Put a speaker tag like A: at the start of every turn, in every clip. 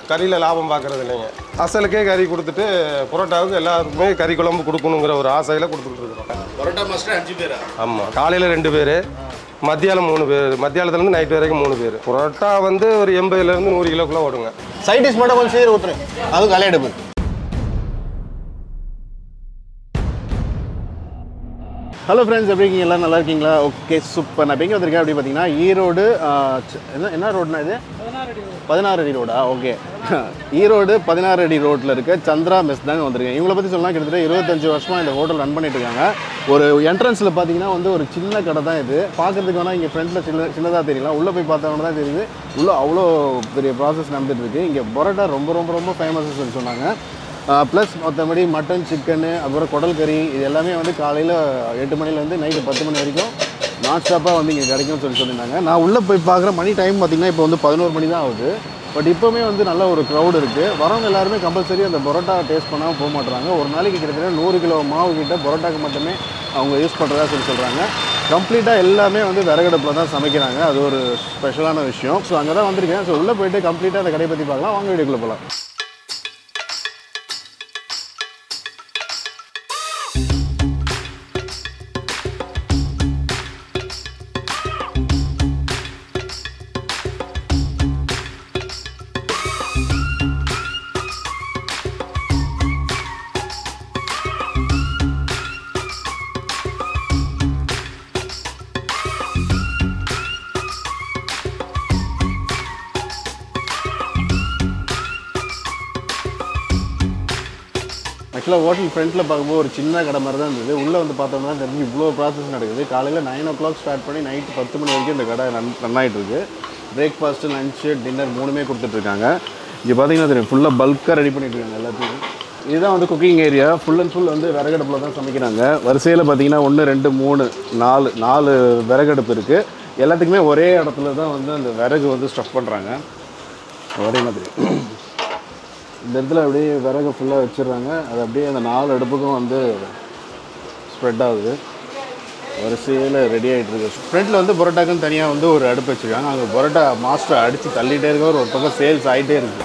A: கறியில் லாபம் பார்க்கறது இல்லைங்க அசலுக்கே கறி கொடுத்துட்டு புரோட்டாவுக்கு எல்லாருக்குமே கறி குழம்பு கொடுக்கணுங்கிற ஒரு ஆசையில் கொடுத்துட்டு இருக்கிறோம்
B: பரோட்டா மாஸ்டர் அஞ்சு பேரா
A: ஆமாம் காலையில் ரெண்டு பேர் மத்தியானம் மூணு பேர் மத்தியானத்துலேருந்து நைட் வரைக்கும் மூணு பேர் புரோட்டா வந்து ஒரு எண்பதுலேருந்து நூறு கிலோக்குள்ளே ஓடுங்க
B: சைட் டிஷ் மட்டும் கொஞ்சம் சீர் ஊற்றுறேன் அதுவும் களை எடுப்பு ஹலோ ஃப்ரெண்ட்ஸ் எப்படி இருக்கீங்க எல்லாம் நல்லா இருக்கீங்களா ஓகே சூப்பர் நான் எங்கே வந்திருக்கேன் அப்படி பார்த்தீங்கன்னா ஈரோடு ஆ, ச்ச, என்ன என்ன ரோடுனா இது பதினாறு அடி ரோடா ஓகே ஈரோடு பதினாறு அடி ரோட்டில் இருக்க சந்திரா மெஸ் தாங்க வந்திருக்கேன் இவங்களை பற்றி சொல்லலாம் கிட்டத்தட்ட இருபத்தஞ்சு வருஷமாக இந்த ஹோட்டல் ரன் பண்ணிட்டு இருக்காங்க ஒரு என்ட்ரன்ஸில் பார்த்தீங்கன்னா வந்து ஒரு சின்ன கடை தான் இது பார்க்கறதுக்கு வேணால் இங்கே ஃப்ரண்ட்டில் சின்ன சின்னதாக தெரியலாம் உள்ளே போய் பார்த்தவங்க தான் தெரியுது உள்ளே அவ்வளோ பெரிய ப்ராசஸ் நடந்துட்டு இருக்கு இங்கே பரோட்டா ரொம்ப ரொம்ப ரொம்ப ஃபேமஸ் சொல்லி சொன்னாங்க ப்ளஸ் மற்றபடி மட்டன் சிக்கனு அப்புறம் குடல் கறி இது எல்லாமே வந்து காலையில் எட்டு மணிலேருந்து நைட்டு பத்து மணி வரைக்கும் நான் ஸ்டாப்பாக வந்து இங்கே கிடைக்கும்னு சொல்லி சொல்லியிருந்தாங்க நான் உள்ளே போய் பார்க்குற மணி டைம் பார்த்தீங்கன்னா இப்போ வந்து பதினோரு மணி தான் ஆகுது பட் இப்போவுமே வந்து நல்ல ஒரு க்ரௌட் இருக்குது வரவங்க எல்லாருமே கம்பல்சரி அந்த பரோட்டா டேஸ்ட் பண்ணாமல் போக மாட்டுறாங்க ஒரு நாளைக்கு கிட்டத்தட்ட நூறு கிலோ மாவு கிட்ட பரோட்டாக்கு மட்டுமே அவங்க யூஸ் பண்ணுறதா சொல்லி சொல்கிறாங்க கம்ப்ளீட்டாக எல்லாமே வந்து விறகடுப்பில் தான் சமைக்கிறாங்க அது ஒரு ஸ்பெஷலான விஷயம் ஸோ அங்கே தான் வந்திருக்கேன் ஸோ உள்ளே போயிட்டு கம்ப்ளீட்டாக அந்த கடையை பற்றி பார்க்கலாம் வாங்க வீடியோக்குள்ளே போகலாம் ஆக்சுவலாக ஹோட்டல் ஃப்ரண்ட்டில் பார்க்கும்போது ஒரு சின்ன கடை மாதிரி தான் இருந்தது உள்ளே வந்து பார்த்தோம்னா தெரிஞ்சு இவ்வளோ ப்ராசஸ் நடக்குது காலையில் நைன் ஓ கிளாக் ஸ்டார்ட் பண்ணி நைட் பத்து மணி வரைக்கும் இந்த கடை ரன் ரன் ஆகிட்டு இருக்கு பிரேக்ஃபாஸ்ட்டு லஞ்சு டின்னர் மூணுமே கொடுத்துட்ருக்காங்க இங்கே பார்த்தீங்கன்னா தெரியும் ஃபுல்லாக பல்காக ரெடி பண்ணிட்டு இருக்காங்க எல்லாத்தையும் இதுதான் வந்து cooking area full and full வந்து விறகடுப்பில் தான் சமைக்கிறாங்க வரிசையில் பார்த்தீங்கன்னா ஒன்று ரெண்டு மூணு நாலு நாலு விறகடுப்பு இருக்குது எல்லாத்துக்குமே ஒரே இடத்துல தான் வந்து அந்த விறகு வந்து ஸ்டஃப் பண்ணுறாங்க ஒரே மாதிரி இந்த இடத்துல அப்படியே விறகு ஃபுல்லாக வச்சிடுறாங்க அது அப்படியே அந்த நாலு அடுப்புக்கும் வந்து ஸ்ப்ரெட் ஆகுது வரிசையில் ரெடி ஆகிட்டு இருக்கு ஃப்ரண்ட்டில் வந்து பரோட்டாக்குன்னு தனியாக வந்து ஒரு அடுப்பு வச்சுருக்காங்க அங்கே பரோட்டா மாஸ்டர் அடித்து தள்ளிட்டே இருக்க ஒரு பக்கம் சேல்ஸ் ஆகிட்டே இருக்கு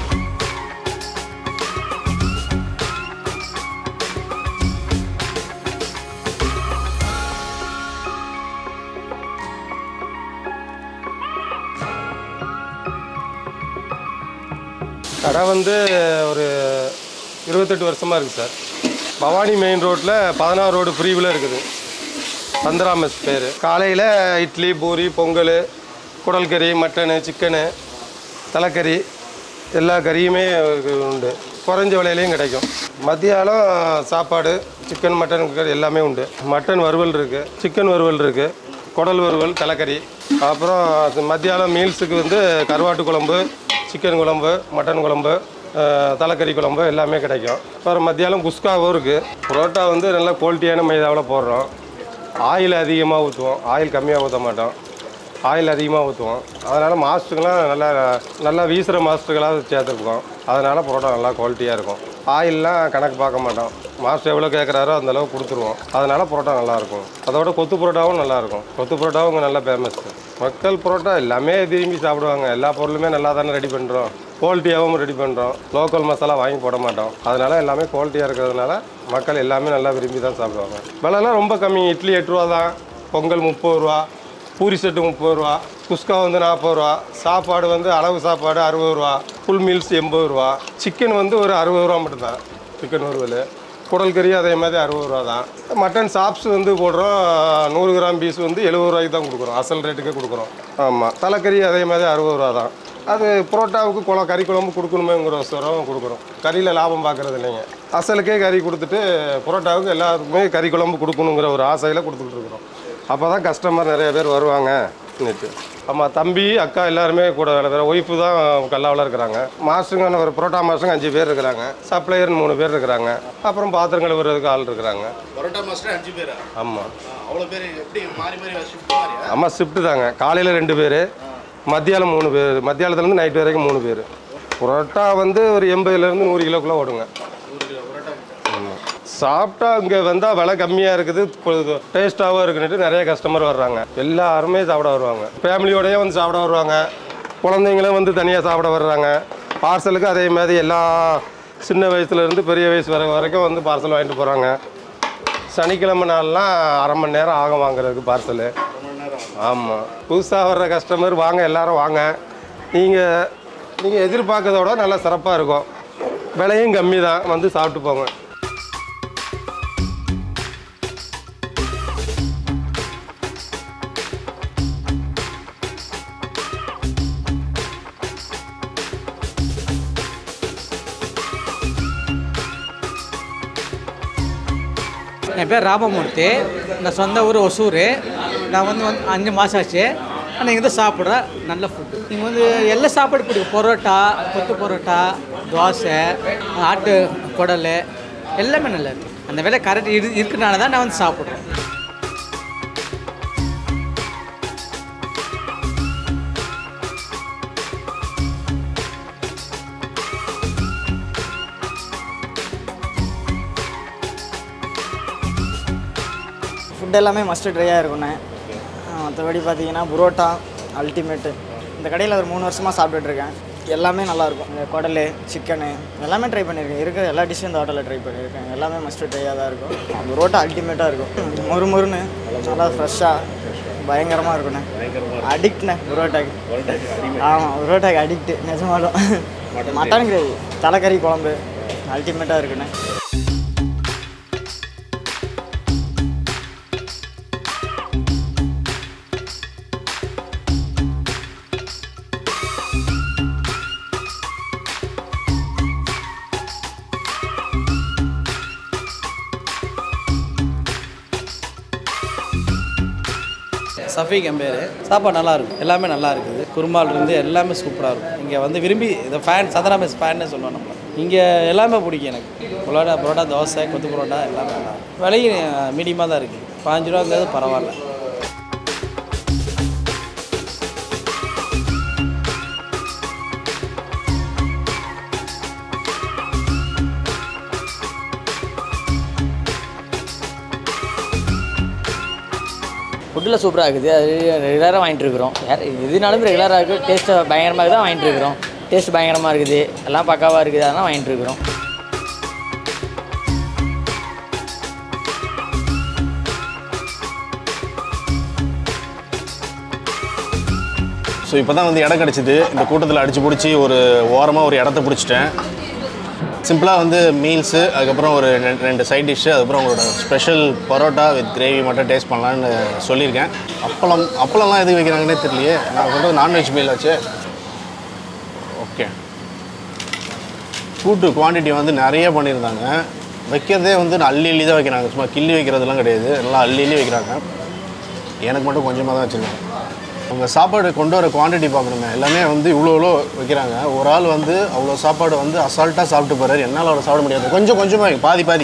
A: கடை வந்து ஒரு இருபத்தெட்டு வருஷமாக இருக்குது சார் பவானி மெயின் ரோட்டில் பதினாறு ரோடு ஃப்ரீவில் இருக்குது சந்திரா மெஸ் பேர் காலையில் இட்லி பூரி பொங்கல் குடல் கறி மட்டனு சிக்கனு தலைக்கறி எல்லா கறியுமே உண்டு குறைஞ்ச விலையிலையும் கிடைக்கும் மத்தியானம் சாப்பாடு சிக்கன் மட்டன் கறி எல்லாமே உண்டு மட்டன் வறுவல் இருக்குது சிக்கன் வறுவல் இருக்குது குடல் வறுவல் தலைக்கறி அப்புறம் மத்தியானம் மீல்ஸுக்கு வந்து கருவாட்டு குழம்பு சிக்கன் குழம்பு மட்டன் குழம்பு அஹ், தலைக்கறி குழம்பு எல்லாமே கிடைக்கும் அப்புறம் மத்தியானம் குஸ்காவும் இருக்குது புரோட்டா வந்து நல்ல குவாலிட்டியான மைதாவில் போடுறோம் ஆயில் அதிகமாக ஊற்றுவோம் ஆயில் கம்மியாக ஊற்ற மாட்டோம் ஆயில் அதிகமாக ஊற்றுவோம் அதனால் மாஸ்டருங்களாம் நல்லா நல்லா வீசுகிற மாஸ்டர்களாக சேர்த்துருக்கோம் அதனால் புரோட்டா நல்லா குவாலிட்டியாக இருக்கும் ஆயில்லாம் கணக்கு பார்க்க மாட்டோம் மாஸ்டர் எவ்வளோ கேட்குறாரோ அந்த அளவுக்கு கொடுத்துருவோம் அதனால் புரோட்டா நல்லாயிருக்கும் அதோட கொத்து புரோட்டாவும் நல்லாயிருக்கும் கொத்து புரோட்டாவும் இங்கே நல்லா ஃபேமஸ் மக்கள் புரோட்டா எல்லாமே விரும்பி சாப்பிடுவாங்க எல்லா பொருளுமே நல்லா தானே ரெடி பண்ணுறோம் குவாலிட்டியாகவும் ரெடி பண்ணுறோம் லோக்கல் மசாலா வாங்கி போட மாட்டோம் அதனால் எல்லாமே குவாலிட்டியாக இருக்கிறதுனால மக்கள் எல்லாமே நல்லா விரும்பி தான் சாப்பிடுவாங்க விலைலாம் ரொம்ப கம்மி இட்லி எட்டு ரூபா தான் பொங்கல் முப்பது ரூபா பூரி செட்டு முப்பது ரூபா குஸ்கா வந்து நாற்பது ரூபா சாப்பாடு வந்து அளவு சாப்பாடு அறுபது ரூபா ஃபுல் மீல்ஸ் எண்பது ரூபா சிக்கன் வந்து ஒரு அறுபது ரூபா மட்டும்தான் சிக்கன் வறுவல் குடல் கறி அதே மாதிரி அறுபது ரூபா தான் மட்டன் சாப்ஸ் வந்து போடுறோம் நூறு கிராம் பீஸ் வந்து எழுபது ரூபாய்க்கு தான் கொடுக்குறோம் அசல் ரேட்டுக்கே கொடுக்குறோம் ஆமாம் தலைக்கறி அதே மாதிரி அறுபது ரூபா தான் அது புரோட்டாவுக்கு குழ கறி குழம்பு கொடுக்கணுமேங்கிறோசரம் கொடுக்குறோம் கறியில் லாபம் பார்க்கறது இல்லைங்க அசலுக்கே கறி கொடுத்துட்டு புரோட்டாவுக்கு எல்லாத்துக்குமே கறி குழம்பு கொடுக்கணுங்கிற ஒரு ஆசையில் கொடுத்துக்கிட்டு இருக்கிறோம் அப்போ தான் கஸ்டமர் நிறைய பேர் வருவாங்க நேற்று ஆமாம் தம்பி அக்கா எல்லாருமே கூட வேலை வேறு ஒய்ஃபு தான் கல்லாவில் இருக்கிறாங்க மாஸ்டருங்க ஒரு புரோட்டா மாஸ்டருங்க அஞ்சு பேர் இருக்கிறாங்க சப்ளையர்னு மூணு பேர் இருக்கிறாங்க அப்புறம் பாத்திரம் கழுவுறதுக்கு ஆள் இருக்கிறாங்க
B: பரோட்டா மாஸ்டர் அஞ்சு பேரா
A: ஆமாம்
B: அவ்வளோ பேர் எப்படி மாறி மாறி ஷிஃப்ட் மாதிரியா
A: ஆமாம் ஷிஃப்ட்டு தாங்க காலையில் ரெண்டு பேர் மத்தியானம் மூணு பேர் மத்தியானத்துலேருந்து நைட் வரைக்கும் மூணு பேர் புரோட்டா வந்து ஒரு எண்பதுலேருந்து நூறு கிலோக்குள்ளே ஓடுங்க
B: நூறு கிலோ பரோட்டா
A: ஆமாம். சாப்பிட்டா இங்கே வந்தால் விலை கம்மியாக இருக்குது டேஸ்ட்டாகவும் இருக்குன்னுட்டு நிறைய கஸ்டமர் வர்றாங்க எல்லாருமே சாப்பிட வருவாங்க ஃபேமிலியோடயே வந்து சாப்பிட வருவாங்க குழந்தைங்களும் வந்து தனியாக சாப்பிட வர்றாங்க பார்சலுக்கு அதே மாதிரி எல்லா சின்ன வயசுலேருந்து பெரிய வயசு வர வரைக்கும் வந்து பார்சல் வாங்கிட்டு போகிறாங்க சனிக்கிழமை நாள்லாம் அரை மணி நேரம் ஆகும் வாங்குறதுக்கு பார்சலு ஆமாம் புதுசாக வர்ற கஸ்டமர் வாங்க எல்லாரும் வாங்க நீங்கள் நீங்கள் எதிர்பார்க்கறத விட நல்லா சிறப்பாக இருக்கும் விலையும் கம்மி தான் வந்து சாப்பிட்டு போங்க
C: என் பேர் ராமமூர்த்தி நான் சொந்த ஊர் ஒசூர் நான் வந்து வந்து அஞ்சு மாதம் ஆச்சு ஆனால் இங்கே தான் சாப்பிட்றேன் நல்ல ஃபுட்டு இங்கே வந்து எல்லா சாப்பாடு பிடிக்கும் பரோட்டா கொத்து பரோட்டா தோசை ஆட்டு குடல் எல்லாமே நல்லா இருக்கு அந்த விலை கரெக்ட் இரு இருக்கனால தான் நான் வந்து சாப்பிட்றேன்
D: ஃபுட் எல்லாமே மஸ்ட் ட்ரையாக இருக்குண்ணே மற்றபடி பார்த்தீங்கன்னா புரோட்டா அல்டிமேட்டு இந்த கடையில் ஒரு மூணு வருஷமாக சாப்பிட்டுட்டு இருக்கேன் எல்லாமே நல்லாயிருக்கும் இந்த குடல் சிக்கனு எல்லாமே ட்ரை பண்ணியிருக்கேன் இருக்கிற எல்லா டிஷ்ஷும் இந்த ஹோட்டலில் ட்ரை பண்ணியிருக்கேன் எல்லாமே மஸ்ட் ட்ரையாக தான் இருக்கும் புரோட்டா அல்டிமேட்டாக இருக்கும் மொறு மொறுன்னு நல்லா ஃப்ரெஷ்ஷாக பயங்கரமாக இருக்குண்ணே அடிக்ட்ண்ணே புரோட்டாக்கு ஆமாம் புரோட்டாக்கு அடிக்ட்டு நிஜமாலும் மட்டன் கிரேவி தலைக்கறி குழம்பு அல்டிமேட்டாக இருக்குண்ணே
E: சஃபீக் என் பேர் சாப்பாடு நல்லா இருக்கும் எல்லாமே நல்லா இருக்குது குருமால் இருந்து எல்லாமே சூப்பராக இருக்கும் இங்கே வந்து விரும்பி இந்த ஃபேன் சதரா மெஸ் ஃபேன்னு சொல்லுவோம் நம்ம இங்கே எல்லாமே பிடிக்கும் எனக்கு புரோட்டா புரோட்டா தோசை கொத்து புரோட்டா எல்லாமே நல்லா இருக்கும் விலையும் மீடியமாக தான் இருக்குது பாஞ்சு ரூபாங்கிறது பரவாயில்ல
F: ஃபுட்டில் சூப்பராக இருக்குது அது ரெகுலராக வாங்கிட்டு இருக்கிறோம் வேறு எதுனாலும் ரெகுலராக இருக்குது டேஸ்ட்டு பயங்கரமாக தான் வாங்கிட்டு இருக்கிறோம் டேஸ்ட் பயங்கரமாக இருக்குது எல்லாம் பக்காவாக இருக்குது அதெல்லாம் வாங்கிட்டு இருக்கிறோம்
B: ஸோ இப்போ தான் வந்து இடம் கிடச்சிது இந்த கூட்டத்தில் அடித்து பிடிச்சி ஒரு ஓரமாக ஒரு இடத்த பிடிச்சிட்டேன் சிம்பிளாக வந்து மீல்ஸு அதுக்கப்புறம் ஒரு ரெண்டு- ரெண்டு சைட் டிஷ்ஷு அதுக்கப்புறம் உங்களோட ஸ்பெஷல் பரோட்டா வித் கிரேவி மட்டும் டேஸ்ட் பண்ணலான்னு சொல்லியிருக்கேன் அப்பளம் அப்பளம்லாம் எதுக்கு வைக்கிறாங்கன்னே தெரியலையே நான் சொல்கிறது நான்வெஜ் மீல் ஆச்சு ஓகே கூட்டு குவான்டிட்டி வந்து நிறைய பண்ணியிருந்தாங்க வைக்கிறதே வந்து அள்ளி அள்ளி தான் வைக்கிறாங்க சும்மா கிள்ளி வைக்கிறதுலாம் கிடையாது எல்லாம் அள்ளி அள்ளி வைக்கிறாங்க எனக்கு மட்டும் கொஞ்சமாக தான் வச்சுருக்காங்க அவங்க சாப்பாடு கொண்டு வர குவான்டிட்டி பார்க்கணுமே எல்லாமே வந்து இவ்வளோ இவ்வளோ வைக்கிறாங்க ஒரு ஆள் வந்து அவ்வளோ சாப்பாடு வந்து அசால்ட்டாக சாப்பிட்டு போகிறாரு என்னால் அவரை சாப்பிட முடியாது கொஞ்சம் கொஞ்சமாக வைங்க, பாதி பாதி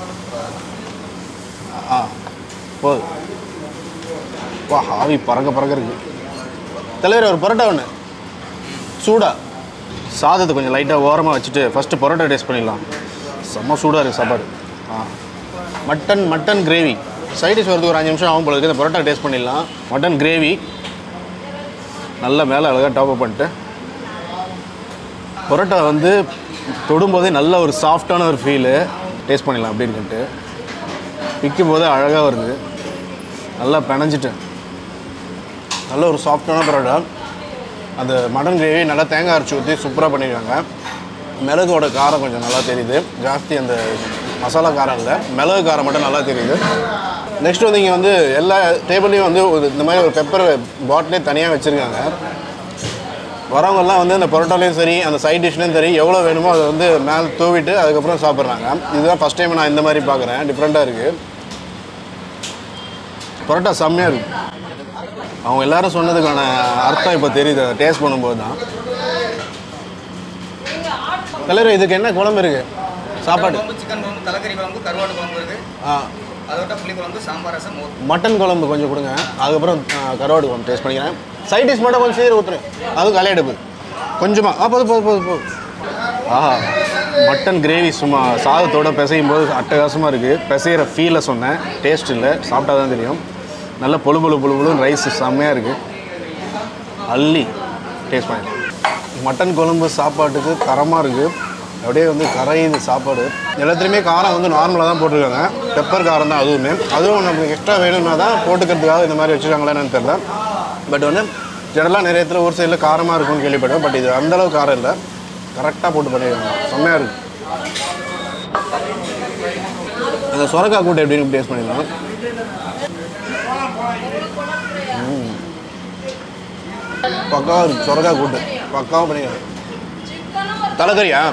B: ஆ போதும் வா ஆவி பறக்க பறக்க இருக்கு தலைவர் ஒரு பரோட்டா ஒன்று சூடா சாதத்தை கொஞ்சம் லைட்டாக ஓரமாக வச்சுட்டு ஃபஸ்ட்டு பரோட்டா டேஸ்ட் பண்ணிடலாம் செம்ம சூடாக இருக்குது சாப்பாடு ஆ மட்டன் மட்டன் கிரேவி சைடிஷ் வரதுக்கு ஒரு அஞ்சு நிமிஷம் ஆகும் போல இருக்குது இந்த பரோட்டா டேஸ்ட் பண்ணிடலாம் மட்டன் கிரேவி நல்லா மேலே அழகாக டாப் அப் பண்ணிட்டு பரோட்டா வந்து தொடும்போதே நல்ல ஒரு சாஃப்டான ஒரு ஃபீலு டேஸ்ட் பண்ணிடலாம் அப்படின்ட்டு விற்கும் போதே அழகாக வருது நல்லா பிணைஞ்சிட்டேன் நல்ல ஒரு சாஃப்டான பரோட்டா அந்த மட்டன் கிரேவி நல்லா தேங்காய் அரைச்சி ஊற்றி சூப்பராக பண்ணியிருக்காங்க மிளகோட காரம் கொஞ்சம் நல்லா தெரியுது ஜாஸ்தி அந்த மசாலா காரம் இல்லை மிளகு காரம் மட்டும் நல்லா தெரியுது நெக்ஸ்ட் வந்து இங்கே வந்து எல்லா டேபிள்லேயும் வந்து ஒரு இந்த மாதிரி ஒரு பெப்பர் பாட்டிலே தனியாக வச்சுருக்காங்க வரவங்கெல்லாம் வந்து அந்த பரோட்டாலையும் சரி அந்த சைட் டிஷ்லையும் சரி எவ்வளோ வேணுமோ அதை வந்து மேலே தூவிட்டு அதுக்கப்புறம் சாப்பிட்றாங்க இதுதான் ஃபஸ்ட் டைம் நான் இந்த மாதிரி பார்க்குறேன் டிஃப்ரெண்ட்டாக இருக்குது பரோட்டா செம்மையாக இருக்குது அவங்க எல்லாரும் சொன்னதுக்கான அர்த்தம் இப்போ தெரியுது அதை டேஸ்ட் பண்ணும்போது தான் தலைவர் இதுக்கு என்ன குழம்பு இருக்கு சாப்பாடு
G: குழம்பு சிக்கன் குழம்பு தலைக்கறி குழம்பு கருவாடு குழம்பு இருக்கு
B: ஆ
G: அதோட புளி குழம்பு சாம்பார் ரசம் மோர்
B: மட்டன் குழம்பு கொஞ்சம் கொடுங்க அதுக்கப்புறம் ஆ, கருவாடு குழம்பு டேஸ்ட் பண்ணிக்கிறேன் சைட் டிஷ் மட்டும் கொஞ்சம் சீர ஊற்றுறேன் அதுவும் கலையெடுப்பு கொஞ்சமாக ஆ போதும் போதும் போதும் போதும் ஆஹா மட்டன் கிரேவி சும்மா சாதத்தோட பிசையும் போது அட்டகாசமாக இருக்குது பிசைகிற ஃபீலை சொன்னேன் டேஸ்ட் இல்லை சாப்பிட்டா தான் தெரியும் நல்ல பொழு பொழு பொழு பொழுன்னு ரைஸ் செம்மையாக இருக்குது அள்ளி டேஸ்ட் பண்ணிடலாம் மட்டன் குழம்பு சாப்பாட்டுக்கு தரமாக இருக்குது அப்படியே வந்து கரையுது சாப்பாடு எல்லாத்துலேயுமே காரம் வந்து நார்மலாக தான் போட்டிருக்காங்க பெப்பர் காரம் தான் அதுவுமே அதுவும் நமக்கு எக்ஸ்ட்ரா வேணும்னா தான் போட்டுக்கிறதுக்காக இந்த மாதிரி வச்சுருக்காங்களா என்னன்னு தெரியல பட் வந்து ஜெனரலாக நிறைய இடத்துல ஒரு சைடில் காரமாக இருக்கும்னு கேள்விப்பட்டேன் பட் இது அந்தளவு காரம் இல்லை கரெக்டாக போட்டு பண்ணியிருக்காங்க செம்மையாக இருக்குது அந்த சொரக்காய் கூட்டு எப்படின்னு டேஸ்ட் பண்ணிடலாம் ம். பக்காவா இருக்கு சொரக்காய் கூட்டு பக்காவாக பண்ணிக்கலாம் தலைக்கறியா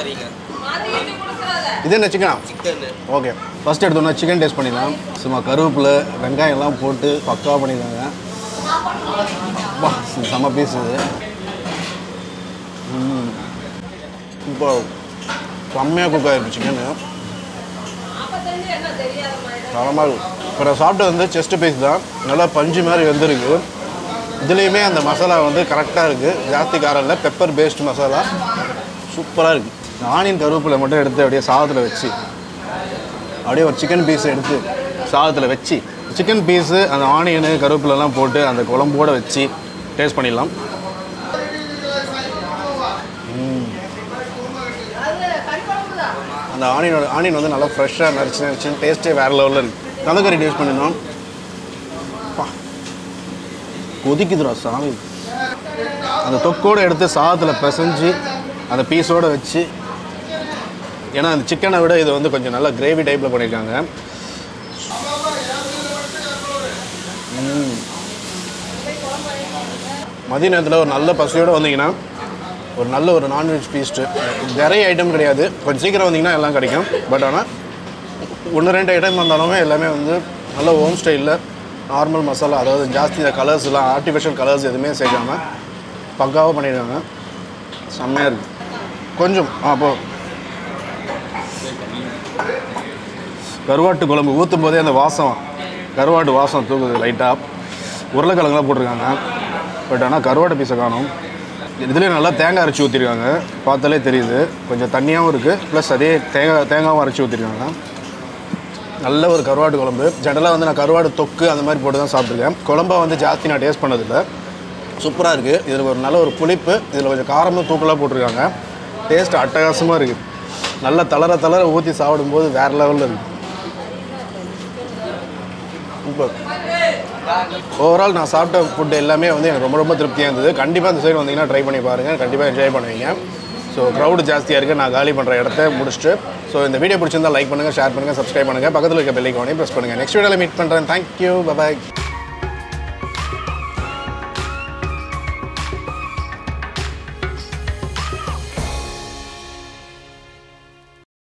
B: இது என்ன சிக்கனா ஓகே ஃபர்ஸ்ட் எடுத்தோம்னா சிக்கன் டேஸ்ட் பண்ணிடலாம் சும்மா கருவேப்பிலை வெங்காயம் எல்லாம் போட்டு பக்காவாக பண்ணியிருக்காங்க வா செம்ம பீஸ் இது ம். இப்போ செம்மையாக குக் ஆகிருக்கு சிக்கனு தரமாக இருக்கும் இப்போ நான் சாப்பிட்டது வந்து செஸ்ட் பீஸ் தான் நல்லா பஞ்சு மாதிரி வெந்திருக்கு இதுலேயுமே அந்த மசாலா வந்து கரெக்டாக இருக்குது ஜாஸ்தி காரம் இல்லை பெப்பர் பேஸ்ட் மசாலா சூப்பராக இருக்குது ஆனியன் கருவேப்பிலை மட்டும் எடுத்து அப்படியே சாதத்தில் வச்சு அப்படியே ஒரு சிக்கன் பீஸ் எடுத்து சாதத்தில் வச்சு சிக்கன் பீஸு அந்த ஆனியனு கருவேப்பிலெல்லாம் போட்டு அந்த குழம்போடு வச்சு டேஸ்ட் பண்ணிடலாம் ம். அந்த ஆனியனோட ஆனியன் வந்து நல்லா ஃப்ரெஷ்ஷாக நரிச்சு நரிச்சு டேஸ்ட்டே வேறு லெவலில் இருக்குது கலக்கறி டேஸ்ட் பண்ணிடலாம் பா. கொதிக்குதுடா சாமி அந்த தொக்கோடு எடுத்து சாதத்தில் பிசைஞ்சு அந்த பீஸோடு வச்சு ஏன்னா அந்த சிக்கனை விட இது வந்து கொஞ்சம் நல்லா கிரேவி டைப்பில் பண்ணியிருக்காங்க ம். மதிய நேரத்தில் ஒரு நல்ல பசியோடு வந்தீங்கன்னா ஒரு நல்ல ஒரு நான்வெஜ் பீஸ்ட்டு நிறைய ஐட்டம் கிடையாது கொஞ்சம் சீக்கிரம் வந்தீங்கன்னா எல்லாம் கிடைக்கும் பட் ஆனால் ஒன்று ரெண்டு ஐட்டம் வந்தாலுமே எல்லாமே வந்து நல்ல ஹோம் ஸ்டைலில் நார்மல் மசாலா அதாவது ஜாஸ்தி இந்த கலர்ஸ்லாம் ஆர்டிஃபிஷியல் கலர்ஸ் எதுவுமே சேர்க்காம பக்காவாக பண்ணியிருக்காங்க செம்மையாக இருக்குது கொஞ்சம் ஆ போ கருவாட்டு குழம்பு ஊற்றும் போதே அந்த வாசம் கருவாட்டு வாசம் தூக்குது லைட்டாக உருளைக்கிழங்குலாம் போட்டிருக்காங்க பட் ஆனால் கருவாட்டு பீஸை காணும் இதுலேயும் நல்லா தேங்காய் அரைச்சி ஊற்றிருக்காங்க பார்த்தாலே தெரியுது கொஞ்சம் தண்ணியாகவும் இருக்குது ப்ளஸ் அதே தேங்காய் தேங்காவும் அரைச்சி ஊற்றிருக்காங்க நல்ல ஒரு கருவாட்டு குழம்பு ஜெனரலாக வந்து நான் கருவாடு தொக்கு அந்த மாதிரி போட்டு தான் சாப்பிட்ருக்கேன் குழம்பா வந்து ஜாஸ்தி நான் டேஸ்ட் பண்ணதில்லை சூப்பராக இருக்குது இதில் ஒரு நல்ல ஒரு புளிப்பு இதில் கொஞ்சம் காரமும் தூக்கலாக போட்டிருக்காங்க டேஸ்ட் அட்டகாசமாக இருக்குது நல்லா தளர தளர ஊற்றி சாப்பிடும்போது வேறு லெவலில் இருக்குது சூப்பர் ஓவரால் நான் சாப்பிட்ட ஃபுட் எல்லாமே வந்து எனக்கு ரொம்ப ரொம்ப திருப்தியாக இருந்தது கண்டிப்பாக இந்த சைடு வந்தீங்கன்னா ட்ரை பண்ணி பாருங்கள் கண்டிப்பாக என்ஜாய் பண்ணுவீங்க ஸோ க்ரௌடு ஜாஸ்தியாக இருக்குது நான் காலி பண்ணுற இடத்த முடிச்சுட்டு ஸோ இந்த வீடியோ பிடிச்சிருந்தா லைக் பண்ணுங்கள் ஷேர் பண்ணுங்கள் சப்ஸ்கிரைப் பண்ணுங்கள் பக்கத்தில் இருக்க பெல்லைக்கானே ப்ரெஸ் பண்ணுங்கள் நெக்ஸ்ட் வீடியோவில் மீட் பண்ணுறேன் தேங்க்யூ பபாய்